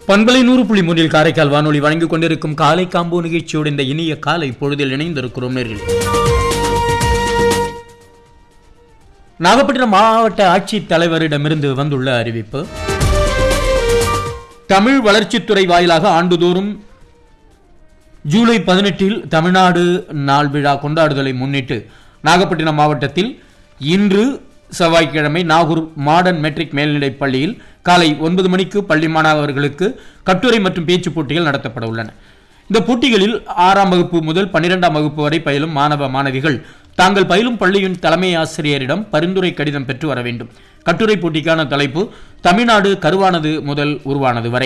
பண்பலை நூறு புள்ளி மூன்றில் காரைக்கால் வானொலி வழங்கிக் கொண்டிருக்கும் காலை காம்போ நிகழ்ச்சியோடு இந்த இனிய காலை பொழுதில் இணைந்திருக்கிறோம் நேர்கள் நாகப்பட்டினம் மாவட்ட ஆட்சித் தலைவரிடமிருந்து வந்துள்ள அறிவிப்பு தமிழ் வளர்ச்சித்துறை வாயிலாக ஆண்டுதோறும் ஜூலை பதினெட்டில் தமிழ்நாடு நாள் விழா கொண்டாடுதலை முன்னிட்டு நாகப்பட்டினம் மாவட்டத்தில் இன்று செவ்வாய்க்கிழமை நாகூர் மாடர்ன் மெட்ரிக் மேல்நிலைப் பள்ளியில் காலை ஒன்பது மணிக்கு பள்ளி மாணவர்களுக்கு கட்டுரை மற்றும் பேச்சு போட்டிகள் நடத்தப்பட உள்ளன இந்த போட்டிகளில் ஆறாம் வகுப்பு முதல் பன்னிரெண்டாம் வகுப்பு வரை பயிலும் மாணவ மாணவிகள் தாங்கள் பயிலும் பள்ளியின் தலைமை ஆசிரியரிடம் பரிந்துரை கடிதம் பெற்று வர வேண்டும் கட்டுரை போட்டிக்கான தலைப்பு தமிழ்நாடு கருவானது முதல் உருவானது வரை